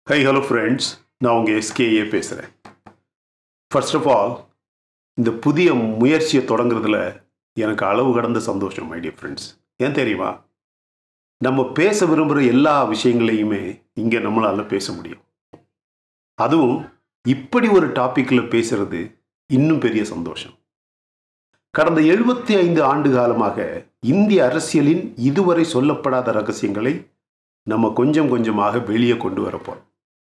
high hello friends நான் உங்கள் SKA பேசுகிறேன் ஃபர்ஸ்ட் ஆஃப் ஆல் இந்த புதிய முயற்சியை தொடங்குறதுல எனக்கு அளவு கடந்த சந்தோஷம் மை டியர் ஃப்ரெண்ட்ஸ் ஏன் தெரியுமா நம்ம பேச விரும்புகிற எல்லா விஷயங்களையுமே இங்கே நம்மளால் பேச முடியும் அதுவும் இப்படி ஒரு டாப்பிக்கில் பேசுறது இன்னும் பெரிய சந்தோஷம் கடந்த எழுபத்தி ஐந்து ஆண்டு காலமாக இந்திய அரசியலின் இதுவரை சொல்லப்படாத ரகசியங்களை நம்ம கொஞ்சம் கொஞ்சமாக வெளியே கொண்டு வரப்போம்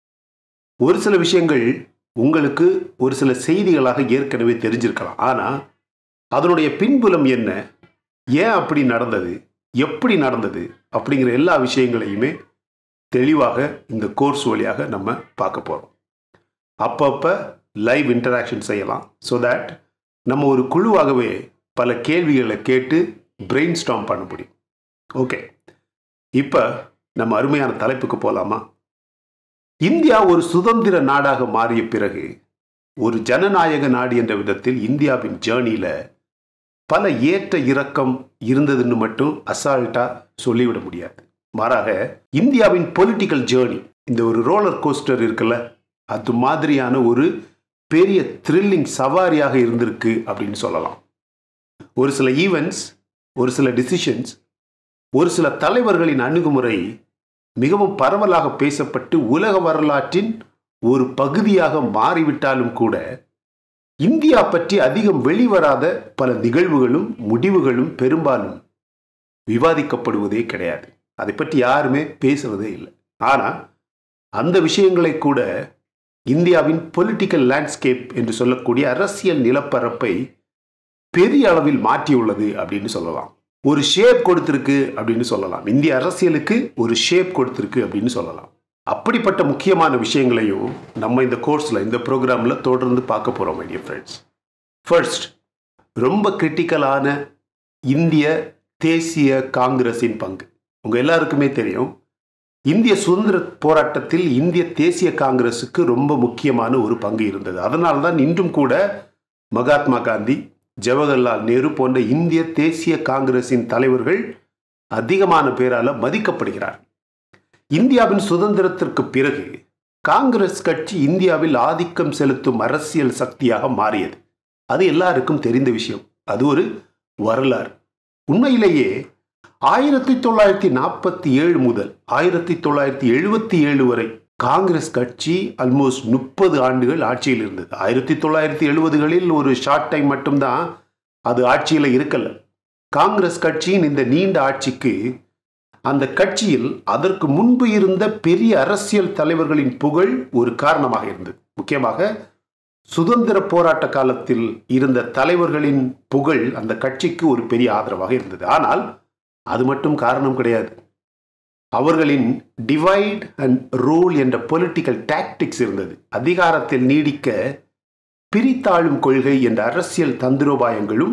ஒரு சில விஷயங்கள் உங்களுக்கு ஒரு சில செய்திகளாக ஏற்கனவே தெரிஞ்சிருக்கலாம் ஆனால் அதனுடைய பின்புலம் என்ன ஏன் அப்படி நடந்தது எப்படி நடந்தது அப்படிங்கிற எல்லா விஷயங்களையுமே தெளிவாக இந்த கோர்ஸ் வழியாக நம்ம பார்க்க போகிறோம் அப்பப்போ லைவ் இன்டராக்ஷன் செய்யலாம் ஸோ தட் நம்ம ஒரு குழுவாகவே பல கேள்விகளை கேட்டு பிரெயின் ஸ்டாம் பண்ண முடியும் ஓகே இப்போ நம்ம அருமையான தலைப்புக்கு போகலாமா இந்தியா ஒரு சுதந்திர நாடாக மாறிய பிறகு ஒரு ஜனநாயக நாடு என்ற விதத்தில் இந்தியாவின் ஜேர்னியில் பல ஏற்ற இறக்கம் இருந்ததுன்னு மட்டும் அசால்ட்டா சொல்லிவிட முடியாது மாறாக இந்தியாவின் பொலிட்டிக்கல் ஜேர்னி இந்த ஒரு ரோலர் கோஸ்டர் இருக்குல்ல அது மாதிரியான ஒரு பெரிய த்ரில்லிங் சவாரியாக இருந்திருக்கு அப்படின்னு சொல்லலாம் ஒரு சில ஈவெண்ட்ஸ் ஒரு சில டிசிஷன்ஸ் ஒரு சில தலைவர்களின் அணுகுமுறை மிகவும் பரவலாக பேசப்பட்டு உலக வரலாற்றின் ஒரு பகுதியாக மாறிவிட்டாலும் கூட இந்தியா பற்றி அதிகம் வெளிவராத பல நிகழ்வுகளும் முடிவுகளும் பெரும்பாலும் விவாதிக்கப்படுவதே கிடையாது அதை பற்றி யாருமே பேசுவதே இல்லை ஆனால் அந்த விஷயங்களை கூட இந்தியாவின் பொலிட்டிக்கல் லேண்ட்ஸ்கேப் என்று சொல்லக்கூடிய அரசியல் நிலப்பரப்பை பெரிய அளவில் மாற்றியுள்ளது அப்படின்னு சொல்லலாம் ஒரு ஷேப் கொடுத்திருக்கு அப்படின்னு சொல்லலாம் இந்திய அரசியலுக்கு ஒரு ஷேப் கொடுத்திருக்கு அப்படின்னு சொல்லலாம் அப்படிப்பட்ட முக்கியமான விஷயங்களையும் நம்ம இந்த கோர்ஸில் இந்த ப்ரோக்ராமில் தொடர்ந்து பார்க்க போகிறோம் மைடிய ஃப்ரெண்ட்ஸ் ஃபர்ஸ்ட் ரொம்ப கிரிட்டிக்கலான இந்திய தேசிய காங்கிரஸின் பங்கு உங்கள் எல்லாருக்குமே தெரியும் இந்திய சுதந்திர போராட்டத்தில் இந்திய தேசிய காங்கிரஸுக்கு ரொம்ப முக்கியமான ஒரு பங்கு இருந்தது அதனால்தான் இன்றும் கூட மகாத்மா காந்தி ஜவஹர்லால் நேரு போன்ற இந்திய தேசிய காங்கிரசின் தலைவர்கள் அதிகமான பேரால மதிக்கப்படுகிறார் இந்தியாவின் சுதந்திரத்திற்கு பிறகு காங்கிரஸ் கட்சி இந்தியாவில் ஆதிக்கம் செலுத்தும் அரசியல் சக்தியாக மாறியது அது எல்லாருக்கும் தெரிந்த விஷயம் அது ஒரு வரலாறு உண்மையிலேயே ஆயிரத்தி தொள்ளாயிரத்தி நாற்பத்தி ஏழு முதல் ஆயிரத்தி தொள்ளாயிரத்தி எழுபத்தி ஏழு வரை காங்கிரஸ் கட்சி ஆல்மோஸ்ட் முப்பது ஆண்டுகள் ஆட்சியில் இருந்தது ஆயிரத்தி தொள்ளாயிரத்தி எழுபதுகளில் ஒரு ஷார்ட் டைம் மட்டும்தான் அது ஆட்சியில் இருக்கல காங்கிரஸ் கட்சியின் இந்த நீண்ட ஆட்சிக்கு அந்த கட்சியில் அதற்கு முன்பு இருந்த பெரிய அரசியல் தலைவர்களின் புகழ் ஒரு காரணமாக இருந்தது முக்கியமாக சுதந்திர போராட்ட காலத்தில் இருந்த தலைவர்களின் புகழ் அந்த கட்சிக்கு ஒரு பெரிய ஆதரவாக இருந்தது ஆனால் அது மட்டும் காரணம் கிடையாது அவர்களின் டிவைட் அண்ட் ரூல் என்ற பொலிட்டிக்கல் டாக்டிக்ஸ் இருந்தது அதிகாரத்தில் நீடிக்க பிரித்தாளும் கொள்கை என்ற அரசியல் தந்திரோபாயங்களும்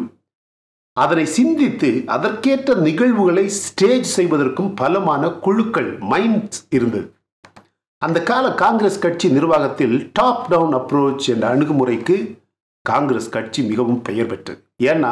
அதனை சிந்தித்து அதற்கேற்ற நிகழ்வுகளை ஸ்டேஜ் செய்வதற்கும் பலமான குழுக்கள் மைண்ட்ஸ் இருந்தது அந்த கால காங்கிரஸ் கட்சி நிர்வாகத்தில் டாப் டவுன் அப்ரோச் என்ற அணுகுமுறைக்கு காங்கிரஸ் கட்சி மிகவும் பெயர் பெற்றது ஏன்னா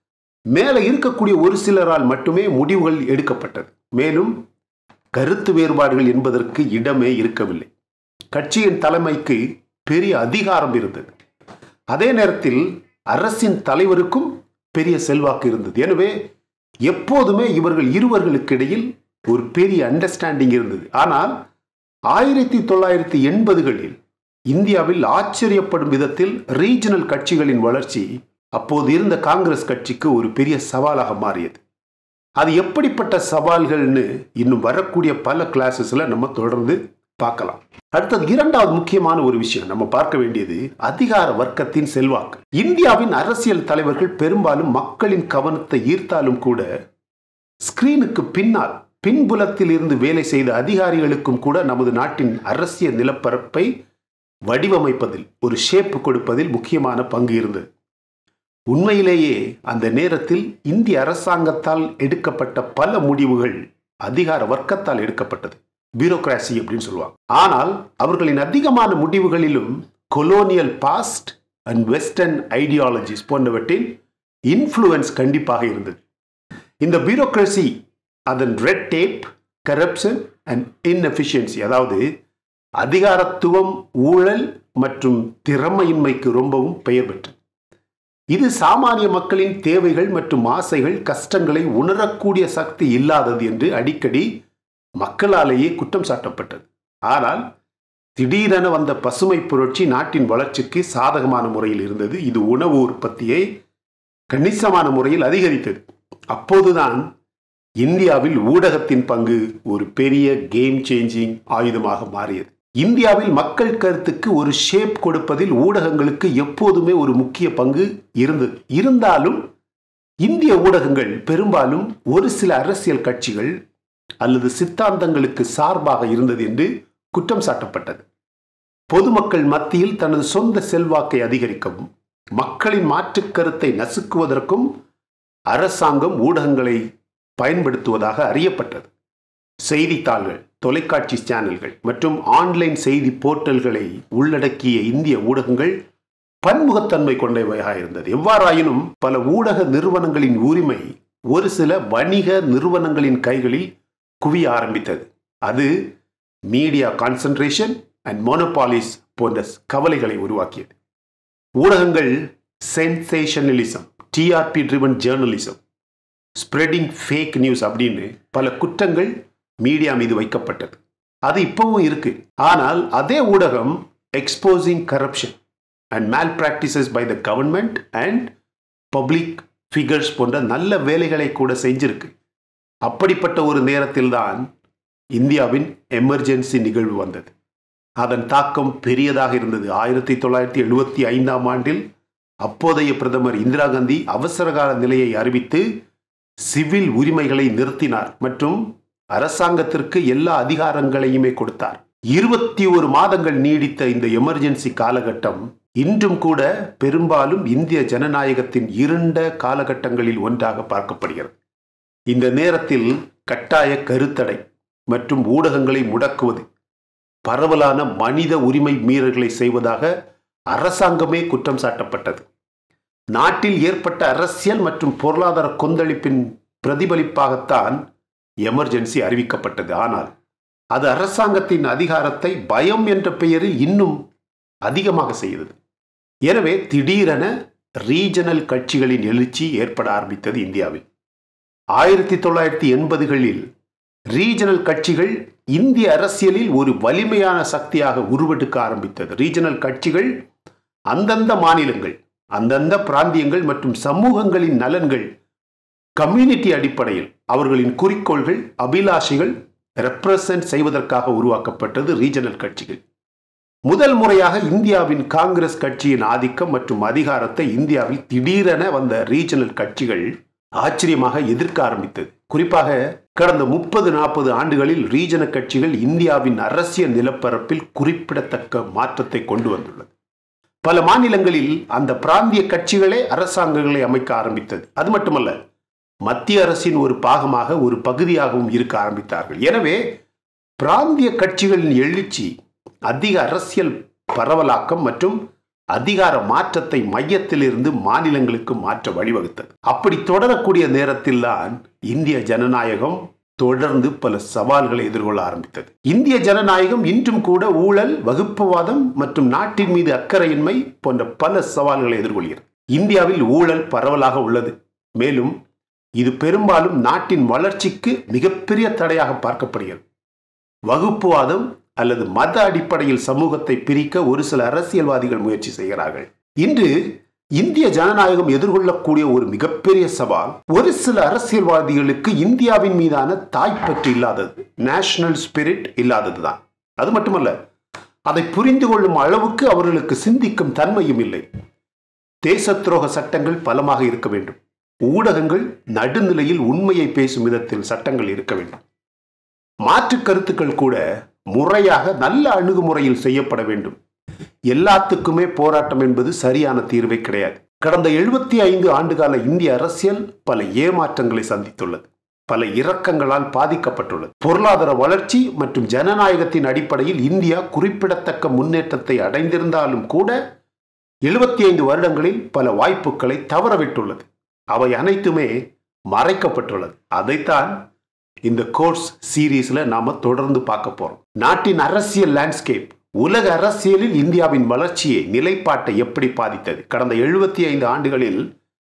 மேலே இருக்கக்கூடிய ஒரு சிலரால் மட்டுமே முடிவுகள் எடுக்கப்பட்டது மேலும் கருத்து வேறுபாடுகள் என்பதற்கு இடமே இருக்கவில்லை கட்சியின் தலைமைக்கு பெரிய அதிகாரம் இருந்தது அதே நேரத்தில் அரசின் தலைவருக்கும் பெரிய செல்வாக்கு இருந்தது எனவே எப்போதுமே இவர்கள் இருவர்களுக்கு இடையில் ஒரு பெரிய அண்டர்ஸ்டாண்டிங் இருந்தது ஆனால் ஆயிரத்தி தொள்ளாயிரத்தி எண்பதுகளில் இந்தியாவில் ஆச்சரியப்படும் விதத்தில் ரீஜனல் கட்சிகளின் வளர்ச்சி அப்போது இருந்த காங்கிரஸ் கட்சிக்கு ஒரு பெரிய சவாலாக மாறியது அது எப்படிப்பட்ட சவால்கள்னு இன்னும் வரக்கூடிய பல கிளாஸஸ்ல நம்ம தொடர்ந்து பார்க்கலாம் அடுத்தது இரண்டாவது முக்கியமான ஒரு விஷயம் நம்ம பார்க்க வேண்டியது அதிகார வர்க்கத்தின் செல்வாக்கு இந்தியாவின் அரசியல் தலைவர்கள் பெரும்பாலும் மக்களின் கவனத்தை ஈர்த்தாலும் கூட ஸ்கிரீனுக்கு பின்னால் பின்புலத்தில் இருந்து வேலை செய்த அதிகாரிகளுக்கும் கூட நமது நாட்டின் அரசியல் நிலப்பரப்பை வடிவமைப்பதில் ஒரு ஷேப் கொடுப்பதில் முக்கியமான பங்கு இருந்தது உண்மையிலேயே அந்த நேரத்தில் இந்திய அரசாங்கத்தால் எடுக்கப்பட்ட பல முடிவுகள் அதிகார வர்க்கத்தால் எடுக்கப்பட்டது பியூரோக்ராசி அப்படின்னு சொல்லுவாங்க ஆனால் அவர்களின் அதிகமான முடிவுகளிலும் colonial past and western ideologies போன்றவற்றின் இன்ஃப்ளூயன்ஸ் கண்டிப்பாக இருந்தது இந்த பியூரோக்ரஸி அதன் red tape corruption and inefficiency அதாவது அதிகாரத்துவம் ஊழல் மற்றும் திறமையின்மைக்கு ரொம்பவும் பெயர் பெற்றது இது சாமானிய மக்களின் தேவைகள் மற்றும் ஆசைகள் கஷ்டங்களை உணரக்கூடிய சக்தி இல்லாதது என்று அடிக்கடி மக்களாலேயே குற்றம் சாட்டப்பட்டது ஆனால் திடீரென வந்த பசுமை புரட்சி நாட்டின் வளர்ச்சிக்கு சாதகமான முறையில் இருந்தது இது உணவு உற்பத்தியை கணிசமான முறையில் அதிகரித்தது அப்போதுதான் இந்தியாவில் ஊடகத்தின் பங்கு ஒரு பெரிய கேம் சேஞ்சிங் ஆயுதமாக மாறியது இந்தியாவில் மக்கள் கருத்துக்கு ஒரு ஷேப் கொடுப்பதில் ஊடகங்களுக்கு எப்போதுமே ஒரு முக்கிய பங்கு இருந்தது இருந்தாலும் இந்திய ஊடகங்கள் பெரும்பாலும் ஒரு சில அரசியல் கட்சிகள் அல்லது சித்தாந்தங்களுக்கு சார்பாக இருந்தது என்று குற்றம் சாட்டப்பட்டது பொதுமக்கள் மத்தியில் தனது சொந்த செல்வாக்கை அதிகரிக்கவும் மக்களின் மாற்றுக் கருத்தை நசுக்குவதற்கும் அரசாங்கம் ஊடகங்களை பயன்படுத்துவதாக அறியப்பட்டது செய்தித்தாள்கள் தொலைக்காட்சி சேனல்கள் மற்றும் ஆன்லைன் செய்தி போர்ட்டல்களை உள்ளடக்கிய இந்திய ஊடகங்கள் பன்முகத்தன்மை கொண்டவையாக இருந்தது எவ்வாறாயினும் பல ஊடக நிறுவனங்களின் உரிமை ஒரு சில வணிக நிறுவனங்களின் கைகளில் குவிய ஆரம்பித்தது அது மீடியா கான்சன்ட்ரேஷன் அண்ட் மோனோபாலிஸ் போன்ற கவலைகளை உருவாக்கியது ஊடகங்கள் sensationalism TRP driven journalism spreading fake news அப்படின்னு பல குற்றங்கள் மீடியா மீது வைக்கப்பட்டது அது இப்பவும் இருக்கு ஆனால் அதே ஊடகம் exposing corruption and malpractices by the government and public figures போன்ற நல்ல வேலைகளை கூட செஞ்சிருக்கு அப்படிப்பட்ட ஒரு நேரத்தில்தான் இந்தியாவின் எமர்ஜென்சி நிகழ்வு வந்தது அதன் தாக்கம் பெரியதாக இருந்தது ஆயிரத்தி தொள்ளாயிரத்தி எழுபத்தி ஐந்தாம் ஆண்டில் அப்போதைய பிரதமர் இந்திரா காந்தி அவசரகால நிலையை அறிவித்து சிவில் உரிமைகளை நிறுத்தினார் மற்றும் அரசாங்கத்திற்கு எல்லா அதிகாரங்களையுமே கொடுத்தார் இருபத்தி ஒரு மாதங்கள் நீடித்த இந்த எமர்ஜென்சி காலகட்டம் இன்றும் கூட பெரும்பாலும் இந்திய ஜனநாயகத்தின் இருண்ட காலகட்டங்களில் ஒன்றாக பார்க்கப்படுகிறது இந்த நேரத்தில் கட்டாய கருத்தடை மற்றும் ஊடகங்களை முடக்குவது பரவலான மனித உரிமை மீறல்களை செய்வதாக அரசாங்கமே குற்றம் சாட்டப்பட்டது நாட்டில் ஏற்பட்ட அரசியல் மற்றும் பொருளாதார கொந்தளிப்பின் பிரதிபலிப்பாகத்தான் எமர்ஜென்சி அறிவிக்கப்பட்டது ஆனால் அது அரசாங்கத்தின் அதிகாரத்தை பயம் என்ற பெயரில் இன்னும் அதிகமாக செய்தது எனவே திடீரென ரீஜனல் கட்சிகளின் எழுச்சி ஏற்பட ஆரம்பித்தது இந்தியாவில் ஆயிரத்தி தொள்ளாயிரத்தி எண்பதுகளில் ரீஜனல் கட்சிகள் இந்திய அரசியலில் ஒரு வலிமையான சக்தியாக உருவெடுக்க ஆரம்பித்தது ரீஜனல் கட்சிகள் அந்தந்த மாநிலங்கள் அந்தந்த பிராந்தியங்கள் மற்றும் சமூகங்களின் நலன்கள் கம்யூனிட்டி அடிப்படையில் அவர்களின் குறிக்கோள்கள் அபிலாஷைகள் ரெப்ரசன்ட் செய்வதற்காக உருவாக்கப்பட்டது ரீஜனல் கட்சிகள் முதல் முறையாக இந்தியாவின் காங்கிரஸ் கட்சியின் ஆதிக்கம் மற்றும் அதிகாரத்தை இந்தியாவில் திடீரென வந்த ரீஜனல் கட்சிகள் ஆச்சரியமாக எதிர்க்க ஆரம்பித்தது குறிப்பாக கடந்த முப்பது நாற்பது ஆண்டுகளில் ரீஜன கட்சிகள் இந்தியாவின் அரசியல் நிலப்பரப்பில் குறிப்பிடத்தக்க மாற்றத்தை கொண்டு வந்துள்ளது பல மாநிலங்களில் அந்த பிராந்திய கட்சிகளே அரசாங்கங்களை அமைக்க ஆரம்பித்தது அது மட்டுமல்ல மத்திய அரசின் ஒரு பாகமாக ஒரு பகுதியாகவும் இருக்க ஆரம்பித்தார்கள் எனவே பிராந்திய கட்சிகளின் எழுச்சி அதிக அரசியல் பரவலாக்கம் மற்றும் அதிகார மாற்றத்தை மையத்திலிருந்து மாநிலங்களுக்கு மாற்ற வழிவகுத்தது அப்படி தொடரக்கூடிய நேரத்தில்தான் இந்திய ஜனநாயகம் தொடர்ந்து பல சவால்களை எதிர்கொள்ள ஆரம்பித்தது இந்திய ஜனநாயகம் இன்றும் கூட ஊழல் வகுப்புவாதம் மற்றும் நாட்டின் மீது அக்கறையின்மை போன்ற பல சவால்களை எதிர்கொள்கிறது இந்தியாவில் ஊழல் பரவலாக உள்ளது மேலும் இது பெரும்பாலும் நாட்டின் வளர்ச்சிக்கு மிகப்பெரிய தடையாக பார்க்கப்படுகிறது வகுப்புவாதம் அல்லது மத அடிப்படையில் சமூகத்தை பிரிக்க ஒரு சில அரசியல்வாதிகள் முயற்சி செய்கிறார்கள் இன்று இந்திய ஜனநாயகம் எதிர்கொள்ளக்கூடிய ஒரு மிகப்பெரிய சவால் ஒரு சில அரசியல்வாதிகளுக்கு இந்தியாவின் மீதான தாய்ப்பற்று இல்லாதது நேஷனல் ஸ்பிரிட் இல்லாததுதான் அது மட்டுமல்ல அதை புரிந்து கொள்ளும் அளவுக்கு அவர்களுக்கு சிந்திக்கும் தன்மையும் இல்லை தேச துரோக சட்டங்கள் பலமாக இருக்க வேண்டும் ஊடகங்கள் நடுநிலையில் உண்மையை பேசும் விதத்தில் சட்டங்கள் இருக்க வேண்டும் மாற்று கருத்துக்கள் கூட முறையாக நல்ல அணுகுமுறையில் செய்யப்பட வேண்டும் எல்லாத்துக்குமே போராட்டம் என்பது சரியான தீர்வே கிடையாது கடந்த எழுபத்தி ஐந்து ஆண்டுகால இந்திய அரசியல் பல ஏமாற்றங்களை சந்தித்துள்ளது பல இரக்கங்களால் பாதிக்கப்பட்டுள்ளது பொருளாதார வளர்ச்சி மற்றும் ஜனநாயகத்தின் அடிப்படையில் இந்தியா குறிப்பிடத்தக்க முன்னேற்றத்தை அடைந்திருந்தாலும் கூட எழுபத்தி ஐந்து வருடங்களில் பல வாய்ப்புகளை தவறவிட்டுள்ளது அவை அனைத்துமே மறைக்கப்பட்டுள்ளது அதைத்தான் இந்த கோர்ஸ் சீரீஸ்ல நாம தொடர்ந்து பார்க்க போறோம் நாட்டின் அரசியல் லேண்ட்ஸ்கேப் உலக அரசியலில் இந்தியாவின் வளர்ச்சியை நிலைப்பாட்டை எப்படி பாதித்தது கடந்த எழுபத்தி ஐந்து ஆண்டுகளில்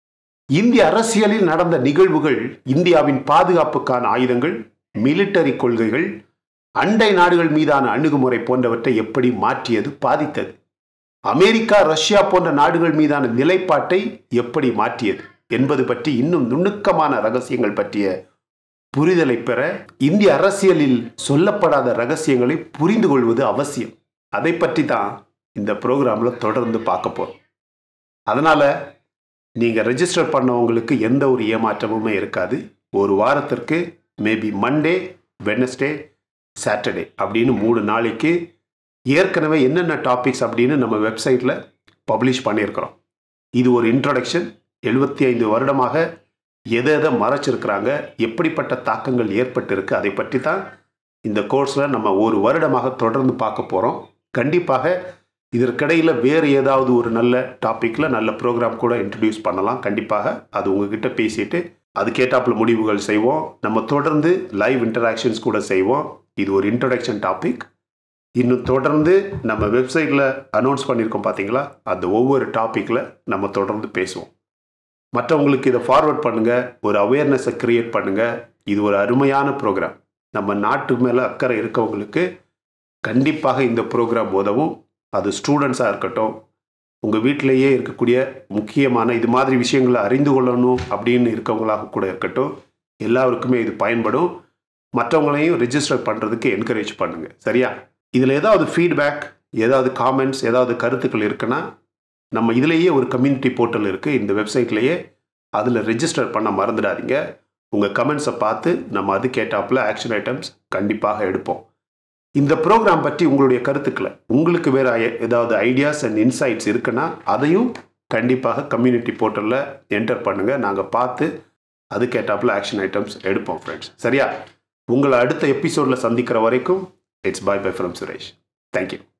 இந்திய அரசியலில் நடந்த நிகழ்வுகள் இந்தியாவின் பாதுகாப்புக்கான ஆயுதங்கள் மிலிட்டரி கொள்கைகள் அண்டை நாடுகள் மீதான அணுகுமுறை போன்றவற்றை எப்படி மாற்றியது பாதித்தது அமெரிக்கா ரஷ்யா போன்ற நாடுகள் மீதான நிலைப்பாட்டை எப்படி மாற்றியது என்பது பற்றி இன்னும் நுணுக்கமான ரகசியங்கள் பற்றிய புரிதலை பெற இந்திய அரசியலில் சொல்லப்படாத ரகசியங்களை புரிந்து கொள்வது அவசியம் அதை பற்றி தான் இந்த ப்ரோக்ராமில் தொடர்ந்து பார்க்க போகிறோம் அதனால் நீங்கள் ரெஜிஸ்டர் பண்ணவங்களுக்கு எந்த ஒரு ஏமாற்றமுமே இருக்காது ஒரு வாரத்திற்கு மேபி மண்டே வெனஸ்டே சாட்டர்டே அப்படின்னு மூணு நாளைக்கு ஏற்கனவே என்னென்ன டாபிக்ஸ் அப்படின்னு நம்ம வெப்சைட்டில் பப்ளிஷ் பண்ணியிருக்கிறோம் இது ஒரு இன்ட்ரடக்ஷன் எழுபத்தி ஐந்து வருடமாக எதை எதை மறைச்சிருக்கிறாங்க எப்படிப்பட்ட தாக்கங்கள் ஏற்பட்டிருக்கு அதை பற்றி தான் இந்த கோர்ஸில் நம்ம ஒரு வருடமாக தொடர்ந்து பார்க்க போகிறோம் கண்டிப்பாக இதற்கிடையில் வேறு ஏதாவது ஒரு நல்ல டாப்பிக்கில் நல்ல ப்ரோக்ராம் கூட இன்ட்ரடியூஸ் பண்ணலாம் கண்டிப்பாக அது உங்ககிட்ட பேசிட்டு அதுக்கேட்டாப்புல முடிவுகள் செய்வோம் நம்ம தொடர்ந்து லைவ் இன்டராக்ஷன்ஸ் கூட செய்வோம் இது ஒரு இன்ட்ரடக்ஷன் டாபிக் இன்னும் தொடர்ந்து நம்ம வெப்சைட்டில் அனௌன்ஸ் பண்ணியிருக்கோம் பார்த்தீங்களா அந்த ஒவ்வொரு டாப்பிக்கில் நம்ம தொடர்ந்து பேசுவோம் மற்றவங்களுக்கு இதை ஃபார்வர்ட் பண்ணுங்கள் ஒரு அவேர்னஸை க்ரியேட் பண்ணுங்கள் இது ஒரு அருமையான ப்ரோக்ராம் நம்ம நாட்டு மேலே அக்கறை இருக்கவங்களுக்கு கண்டிப்பாக இந்த ப்ரோக்ராம் உதவும் அது ஸ்டூடெண்ட்ஸாக இருக்கட்டும் உங்கள் வீட்டிலேயே இருக்கக்கூடிய முக்கியமான இது மாதிரி விஷயங்களை அறிந்து கொள்ளணும் அப்படின்னு இருக்கவங்களாக கூட இருக்கட்டும் எல்லாருக்குமே இது பயன்படும் மற்றவங்களையும் ரெஜிஸ்டர் பண்ணுறதுக்கு என்கரேஜ் பண்ணுங்கள் சரியா இதில் ஏதாவது ஃபீட்பேக் ஏதாவது காமெண்ட்ஸ் ஏதாவது கருத்துக்கள் இருக்குன்னா நம்ம இதிலேயே ஒரு கம்யூனிட்டி போர்ட்டல் இருக்குது இந்த வெப்சைட்லேயே அதில் ரெஜிஸ்டர் பண்ண மறந்துடாதீங்க உங்கள் கமெண்ட்ஸை பார்த்து நம்ம அது கேட்டாப்பில் ஆக்ஷன் ஐட்டம்ஸ் கண்டிப்பாக எடுப்போம் இந்த ப்ரோக்ராம் பற்றி உங்களுடைய கருத்துக்களை உங்களுக்கு வேறு ஏதாவது ஐடியாஸ் அண்ட் இன்சைட்ஸ் இருக்குன்னா அதையும் கண்டிப்பாக கம்யூனிட்டி போர்ட்டலில் என்டர் பண்ணுங்கள் நாங்கள் பார்த்து அது கேட்டாப்பில் ஆக்ஷன் ஐட்டம்ஸ் எடுப்போம் ஃப்ரெண்ட்ஸ் சரியா உங்களை அடுத்த எபிசோடில் சந்திக்கிற வரைக்கும் it's bye bye from Suresh thank you